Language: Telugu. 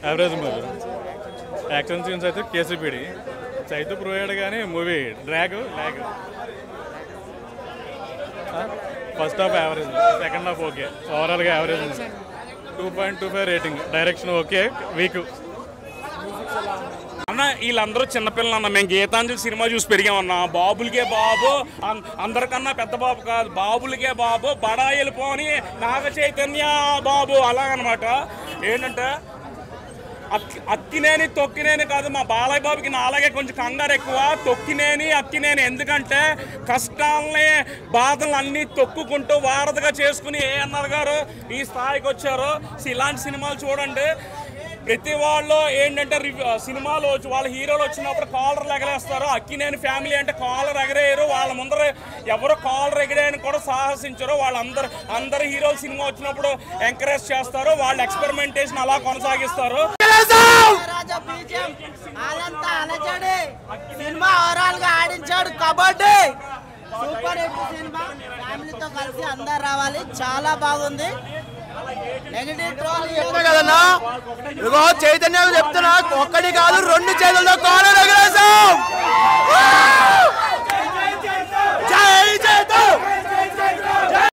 యావరేజ్ మూవీ యాక్షన్ సీన్స్ అయితే కేసీపీడి చైతు ప్రూవ్ అయ్యాడు కానీ movie drag lag first half average second half okay ఓవరాల్గా యావరేజ్ ఉంది two point two five rating direction okay weak అన్న వీళ్ళందరూ చిన్నపిల్లలు అన్న మేము గీతాంజలి సినిమా చూసి పెరిగామన్నా బాబులకే బాబు అం- అందరికన్నా పెద్ద బాబు కాదు బాబులకే బాబు బడాయిలు పోని నాగ చైతన్య బాబు అలాగనమాట ఏంటంటే అక్కి అక్కినేని తొక్కినేని కాదు మా బాలయ్య బాబుకి నా అలాగే కొంచెం కంగారు ఎక్కువ తొక్కినేని అక్కినేని ఎందుకంటే కష్టాలని బాధలు అన్నీ తొక్కుకుంటూ వారధిగా చేసుకుని ఏ అన్నారు గారు ఈ స్థాయికి వచ్చారు సో ఇలాంటి సినిమాలు చూడండి ప్రతి వాళ్ళు ఏంటంటే రివ్యూ సినిమాలు వచ్చి వాళ్ళ హీరోలు వచ్చినప్పుడు కాలర్ ఎగరేస్తారు అక్కినేని ఫ్యామిలీ అంటే కాలర్ ఎగరేయరు వాళ్ళ ముందర ఎవరు కాలర్ ఎగరేయని కూడా సాహసించరు వాళ్ళందరూ అందరు హీరోలు సినిమా వచ్చినప్పుడు ఎంకరేజ్ చేస్తారు వాళ్ళ ఎక్స్పెరిమెంటేషన్ అలా కొనసాగిస్తారు రాజా బీజం అదంతా అలజడి సినిమా ఓవరాల్ గా ఆడించాడు కబడ్డీ సూపర్ హిట్ సినిమా ఫ్యామిలీతో కలిసి అందరు రావాలి చాలా బాగుంది నెగటివ్ ట్రోల్ చెప్పా కదన్నా ఇదిగో చైతన్య చెప్తున్నా ఒక్కడి కాదు రెండు చేతులతో కాలర్ ఎగరేసాం